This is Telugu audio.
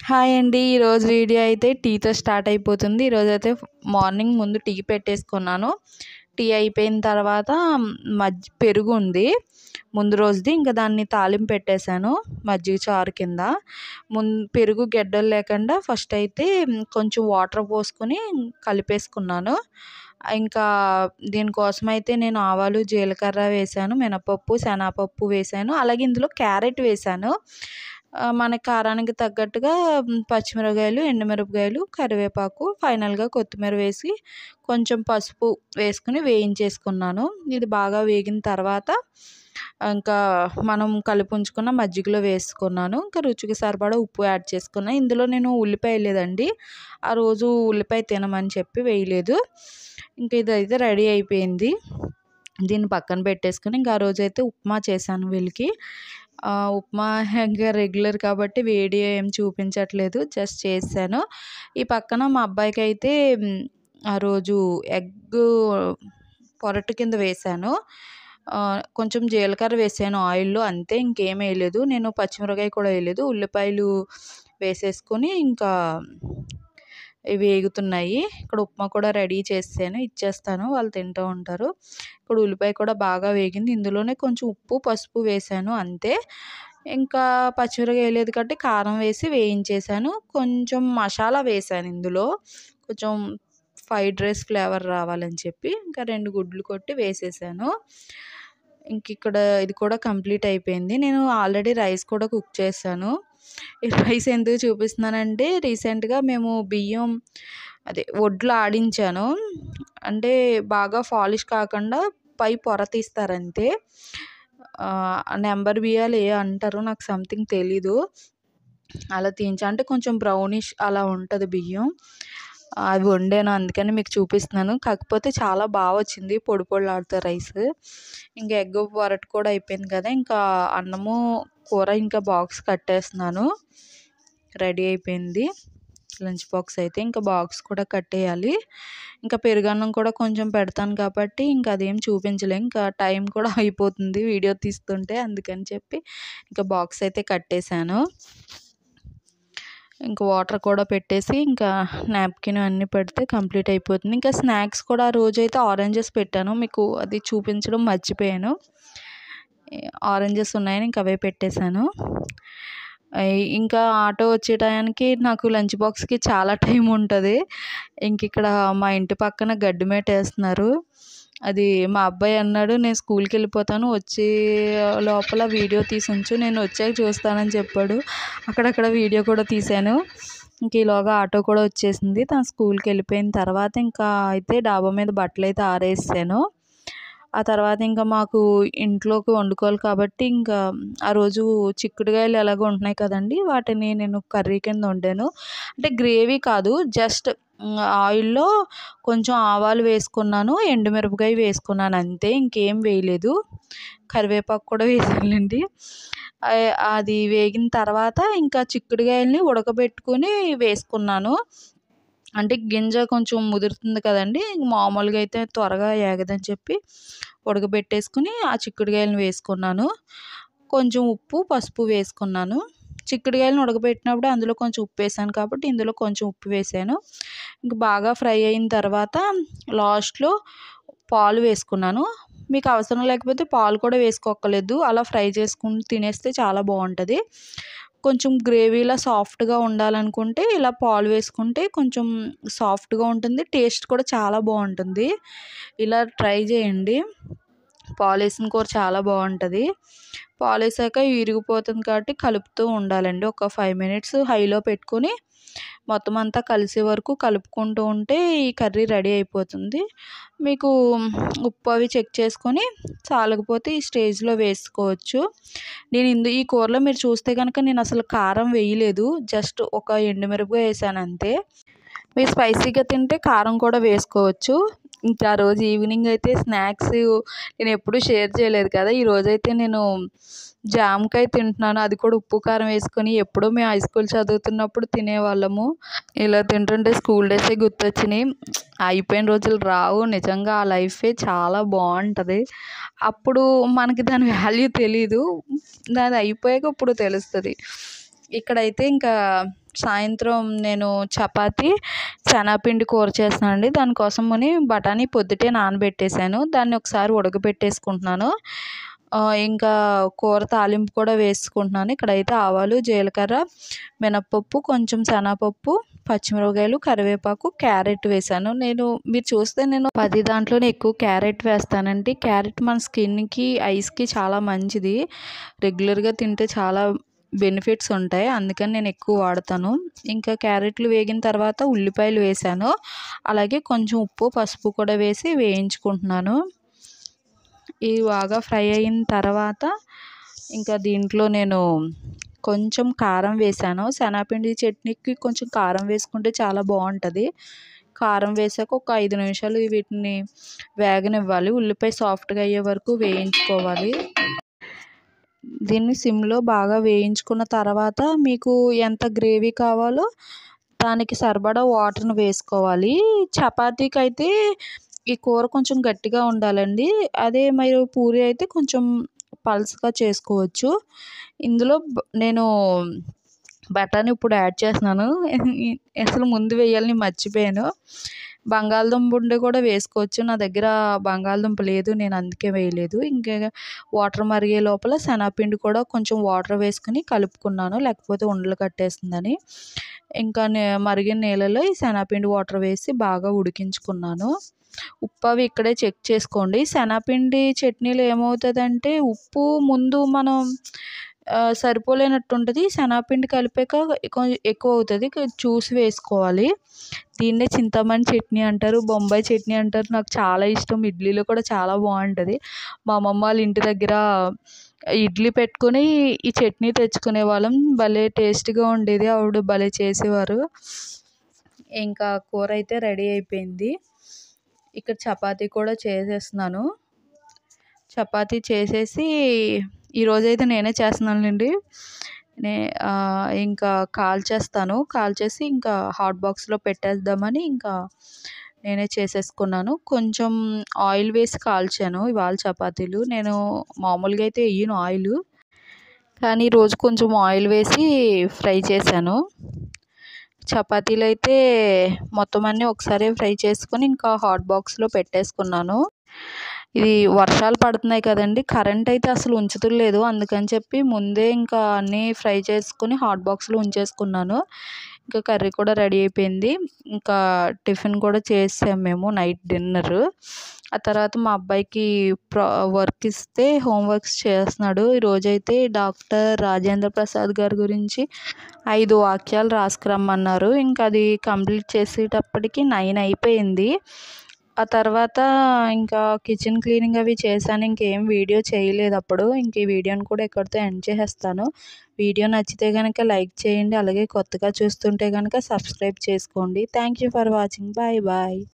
హాయ్ అండి ఈరోజు వీడియో అయితే టీతో స్టార్ట్ అయిపోతుంది ఈరోజు అయితే మార్నింగ్ ముందు టీ పెట్టేసుకున్నాను టీ అయిపోయిన తర్వాత మజ్జి పెరుగు ఉంది ముందు రోజుది ఇంకా దాన్ని తాలింపు పెట్టేశాను మజ్జిగ చారు కింద ముం పెరుగు గెడ్డలు లేకుండా ఫస్ట్ అయితే కొంచెం వాటర్ పోసుకొని కలిపేసుకున్నాను ఇంకా దీనికోసం అయితే నేను ఆవాలు జీలకర్ర వేసాను మినపప్పు శనగపప్పు వేసాను అలాగే ఇందులో క్యారెట్ వేసాను మన కారానికి తగ్గట్టుగా పచ్చిమిరపకాయలు ఎండుమిరపకాయలు కరివేపాకు ఫైనల్గా కొత్తిమీర వేసి కొంచెం పసుపు వేసుకుని వేయించేసుకున్నాను ఇది బాగా వేగిన తర్వాత ఇంకా మనం కలిపి ఉంచుకున్న మజ్జిగలో వేసుకున్నాను ఇంకా రుచికి సరిపడా ఉప్పు యాడ్ చేసుకున్నాను ఇందులో నేను ఉల్లిపాయ వేయలేదండి ఆ రోజు ఉల్లిపాయ తినమని చెప్పి వేయలేదు ఇంకా ఇదైతే రెడీ అయిపోయింది దీన్ని పక్కన పెట్టేసుకుని ఇంకా ఆ రోజు అయితే ఉప్మా చేశాను వీళ్ళకి ఉప్మా ఇంకా రెగ్యులర్ కాబట్టి వేడి ఏం చూపించట్లేదు జస్ట్ చేశాను ఈ పక్కన మా అబ్బాయికి అయితే ఆ రోజు ఎగ్ పొరటు కింద వేశాను కొంచెం జీలకర్ర వేసాను ఆయిల్లో అంతే ఇంకేం వేయలేదు నేను పచ్చిమిరకాయ కూడా వేయలేదు ఉల్లిపాయలు వేసేసుకొని ఇంకా వేగుతున్నాయి ఇక్కడ ఉప్మా కూడా రెడీ చేసాను ఇచ్చేస్తాను వాళ్ళు తింటూ ఉంటారు ఇప్పుడు ఉల్లిపాయ కూడా బాగా వేగింది ఇందులోనే కొంచెం ఉప్పు పసుపు వేసాను అంతే ఇంకా పచ్చిమిరకాయ వేయలేదు కాబట్టి కారం వేసి వేయించేసాను కొంచెం మసాలా వేసాను ఇందులో కొంచెం ఫ్రైడ్ రైస్ ఫ్లేవర్ రావాలని చెప్పి ఇంకా రెండు గుడ్లు కొట్టి వేసేసాను ఇంక ఇక్కడ ఇది కూడా కంప్లీట్ అయిపోయింది నేను ఆల్రెడీ రైస్ కూడా కుక్ చేశాను ఈ రైస్ ఎందుకు చూపిస్తున్నానంటే రీసెంట్గా మేము బియ్యం అదే వడ్లు ఆడించాను అంటే బాగా పాలిష్ కాకుండా పై పొర తీస్తారంతే నెంబర్ బియ్యాలు ఏ అంటారు నాకు సంథింగ్ తెలీదు అలా తీయించా అంటే కొంచెం బ్రౌనిష్ అలా ఉంటుంది బియ్యం అవి వండాను అందుకని మీకు చూపిస్తున్నాను కాకపోతే చాలా బాగా వచ్చింది పొడి పొడిలాడుతుంది రైస్ ఇంకా ఎగ్ పొరటు కూడా అయిపోయింది కదా ఇంకా అన్నము కూర ఇంకా బాక్స్ కట్టేస్తున్నాను రెడీ అయిపోయింది లంచ్ బాక్స్ అయితే ఇంకా బాక్స్ కూడా కట్టేయాలి ఇంకా పెరుగన్నం కూడా కొంచెం పెడతాను కాబట్టి ఇంకా అదేం చూపించలేం ఇంకా టైం కూడా అయిపోతుంది వీడియో తీస్తుంటే అందుకని చెప్పి ఇంకా బాక్స్ అయితే కట్టేశాను ఇంకా వాటర్ కూడా పెట్టేసి ఇంకా నాప్కిన్ అన్నీ పెడితే కంప్లీట్ అయిపోతుంది ఇంకా స్నాక్స్ కూడా ఆ రోజు అయితే ఆరెంజెస్ పెట్టాను మీకు అది చూపించడం మర్చిపోయాను ఆరెంజెస్ ఉన్నాయని ఇంకా అవే పెట్టేశాను ఇంకా ఆటో వచ్చే టయానికి నాకు లంచ్ బాక్స్కి చాలా టైం ఉంటుంది ఇంక ఇక్కడ మా ఇంటి పక్కన గడ్డి మేట వేస్తున్నారు అది మా అబ్బాయి అన్నాడు నేను స్కూల్కి వెళ్ళిపోతాను వచ్చే లోపల వీడియో తీసి ఉంచు నేను వచ్చాక చూస్తానని చెప్పాడు అక్కడక్కడ వీడియో కూడా తీశాను ఇంక ఈలోగా ఆటో కూడా వచ్చేసింది తను స్కూల్కి వెళ్ళిపోయిన తర్వాత ఇంకా అయితే డాబా మీద బట్టలు అయితే ఆరేసాను ఆ తర్వాత ఇంకా మాకు ఇంట్లోకి వండుకోవాలి కాబట్టి ఇంకా ఆ రోజు చిక్కుడుకాయలు ఎలాగో ఉంటున్నాయి కదండి వాటిని నేను కర్రీ కింద వండాను అంటే గ్రేవీ కాదు జస్ట్ ఆయిల్లో కొంచెం ఆవాలు వేసుకున్నాను ఎండుమిరపకాయ వేసుకున్నాను అంతే ఇంకేం వేయలేదు కరివేపాకు కూడా వేసానండి అది వేగిన తర్వాత ఇంకా చిక్కుడుకాయలని ఉడకబెట్టుకుని వేసుకున్నాను అంటే గింజ కొంచెం ముదురుతుంది కదండి మామూలుగా అయితే త్వరగా ఏగదని చెప్పి ఉడకబెట్టేసుకుని ఆ చిక్కుడుకాయలను వేసుకున్నాను కొంచెం ఉప్పు పసుపు వేసుకున్నాను చిక్కుడుకాయలను ఉడకబెట్టినప్పుడు అందులో కొంచెం ఉప్పు వేసాను కాబట్టి ఇందులో కొంచెం ఉప్పు వేసాను ఇంక బాగా ఫ్రై అయిన తర్వాత లాస్ట్లో పాలు వేసుకున్నాను మీకు అవసరం లేకపోతే పాలు కూడా వేసుకోక్కర్లేదు అలా ఫ్రై చేసుకుని తినేస్తే చాలా బాగుంటుంది కొంచెం గ్రేవీలా సాఫ్ట్గా ఉండాలనుకుంటే ఇలా పాలు వేసుకుంటే కొంచెం సాఫ్ట్గా ఉంటుంది టేస్ట్ కూడా చాలా బాగుంటుంది ఇలా ట్రై చేయండి పాలు వేసిన కూర చాలా బాగుంటుంది పాలు వేసాక విరిగిపోతుంది కాబట్టి కలుపుతూ ఉండాలండి ఒక ఫైవ్ మినిట్స్ హైలో పెట్టుకొని మొత్తం అంతా కలిసే వరకు కలుపుకుంటూ ఉంటే ఈ కర్రీ రెడీ అయిపోతుంది మీకు ఉప్పు అవి చెక్ చేసుకొని చాలకపోతే ఈ స్టేజ్లో వేసుకోవచ్చు నేను ఇందు ఈ కూరలో మీరు చూస్తే కనుక నేను అసలు కారం వేయలేదు జస్ట్ ఒక ఎండుమిరపకాయ వేసాను అంతే మీరు స్పైసీగా తింటే కారం కూడా వేసుకోవచ్చు ఇంకా ఆ రోజు ఈవినింగ్ అయితే స్నాక్స్ నేను ఎప్పుడూ షేర్ చేయలేదు కదా ఈ రోజైతే నేను జామకాయ తింటున్నాను అది కూడా ఉప్పు కారం వేసుకొని ఎప్పుడో మేము హై స్కూల్ చదువుతున్నప్పుడు తినేవాళ్ళము ఇలా తింటుంటే స్కూల్ డేసే గుర్తొచ్చినాయి అయిపోయిన రోజులు రావు నిజంగా ఆ లైఫే చాలా బాగుంటుంది అప్పుడు మనకి దాని వాల్యూ తెలీదు దాని అయిపోయాక ఇప్పుడు తెలుస్తుంది ఇక్కడైతే ఇంకా సాయంత్రం నేను చపాతీ శనగపిండి కూర చేస్తున్నానండి దానికోసమని బఠానీ పొద్దుటే నానబెట్టేసాను దాన్ని ఒకసారి ఉడకబెట్టేసుకుంటున్నాను ఇంకా కూర తాలింపు కూడా వేసుకుంటున్నాను ఇక్కడైతే ఆవాలు జీలకర్ర మినప్పప్పు కొంచెం శనగపప్పు పచ్చిమిరపకాయలు కరివేపాకు క్యారెట్ వేసాను నేను మీరు చూస్తే నేను పది దాంట్లోనే ఎక్కువ క్యారెట్ వేస్తానండి క్యారెట్ మన స్కిన్కి ఐస్కి చాలా మంచిది రెగ్యులర్గా తింటే చాలా బెనిఫిట్స్ ఉంటాయి అందుకని నేను ఎక్కువ వాడతాను ఇంకా క్యారెట్లు వేగిన తర్వాత ఉల్లిపాయలు వేసాను అలాగే కొంచెం ఉప్పు పసుపు కూడా వేసి వేయించుకుంటున్నాను ఇవి బాగా ఫ్రై అయిన తర్వాత ఇంకా దీంట్లో నేను కొంచెం కారం వేసాను శనగపిండి చట్నీకి కొంచెం కారం వేసుకుంటే చాలా బాగుంటుంది కారం వేసాక ఒక ఐదు నిమిషాలు వీటిని వేగనివ్వాలి ఉల్లిపాయ సాఫ్ట్గా అయ్యే వరకు వేయించుకోవాలి దీన్ని సిమ్లో బాగా వేయించుకున్న తర్వాత మీకు ఎంత గ్రేవీ కావాలో దానికి సరిపడా వాటర్ని వేసుకోవాలి చపాతీకి అయితే ఈ కూర కొంచెం గట్టిగా ఉండాలండి అదే మీరు పూరి అయితే కొంచెం పల్స్గా చేసుకోవచ్చు ఇందులో నేను బఠానీ ఇప్పుడు యాడ్ చేస్తున్నాను అసలు ముందు వేయాలని మర్చిపోయాను బంగాళదుంప ఉండి కూడా వేసుకోవచ్చు నా దగ్గర బంగాళదుంప లేదు నేను అందుకే వేయలేదు ఇంకా వాటర్ మరిగే లోపల శనగపిండి కూడా కొంచెం వాటర్ వేసుకుని కలుపుకున్నాను లేకపోతే ఉండలు కట్టేస్తుందని ఇంకా మరిగిన నీళ్ళలో ఈ శనగపిండి వాటర్ వేసి బాగా ఉడికించుకున్నాను ఉప్పు అవి ఇక్కడే చెక్ చేసుకోండి శనగపిండి చట్నీలో ఏమవుతుందంటే ఉప్పు ముందు మనం సరిపోలేనట్టు ఉంటుంది శనగపిండి కలిపాక కొంచెం ఎక్కువ అవుతుంది చూసి వేసుకోవాలి దీన్నే చింతమని చట్నీ అంటారు బొంబాయి చట్నీ అంటారు నాకు చాలా ఇష్టం ఇడ్లీలో కూడా చాలా బాగుంటుంది మా అమ్మమ్మ వాళ్ళ ఇంటి దగ్గర ఇడ్లీ పెట్టుకొని ఈ చట్నీ తెచ్చుకునే వాళ్ళం భలే టేస్ట్గా ఉండేది ఆవిడ భలే చేసేవారు ఇంకా కూర అయితే రెడీ అయిపోయింది ఇక్కడ చపాతీ కూడా చేసేస్తున్నాను చపాతీ చేసేసి ఈరోజైతే నేనే చేస్తున్నానండి నే ఇంకా కాల్ చేస్తాను కాల్ చేసి ఇంకా హాట్ బాక్స్లో పెట్టేద్దామని ఇంకా నేనే చేసేసుకున్నాను కొంచెం ఆయిల్ వేసి కాల్చాను ఇవాళ చపాతీలు నేను మామూలుగా అయితే వేయను ఆయిల్ కానీ ఈరోజు కొంచెం ఆయిల్ వేసి ఫ్రై చేశాను చపాతీలు అయితే మొత్తం అన్నీ ఒకసారి ఫ్రై చేసుకొని ఇంకా హాట్ బాక్స్లో పెట్టేసుకున్నాను ఇది వర్షాలు పడుతున్నాయి కదండి కరెంట్ అయితే అసలు ఉంచుతులేదు అందుకని చెప్పి ముందే ఇంకా అన్నీ ఫ్రై చేసుకుని హాట్ బాక్స్లో ఉంచేసుకున్నాను ఇంకా కర్రీ కూడా రెడీ అయిపోయింది ఇంకా టిఫిన్ కూడా చేసాము మేము నైట్ డిన్నర్ ఆ తర్వాత మా అబ్బాయికి ప్రా వర్క్ ఇస్తే హోంవర్క్స్ చేస్తున్నాడు ఈరోజైతే డాక్టర్ రాజేంద్ర ప్రసాద్ గారి గురించి ఐదు వాక్యాలు రాసుకురమ్మన్నారు ఇంకా అది కంప్లీట్ చేసేటప్పటికి నైన్ అయిపోయింది ఆ తర్వాత ఇంకా కిచెన్ క్లీనింగ్ అవి చేశాను ఇంకేం వీడియో చేయలేదు అప్పుడు ఇంక ఈ వీడియోని కూడా ఇక్కడితో ఎండ్ చేసేస్తాను వీడియో నచ్చితే కనుక లైక్ చేయండి అలాగే కొత్తగా చూస్తుంటే కనుక సబ్స్క్రైబ్ చేసుకోండి thank you for watching bye bye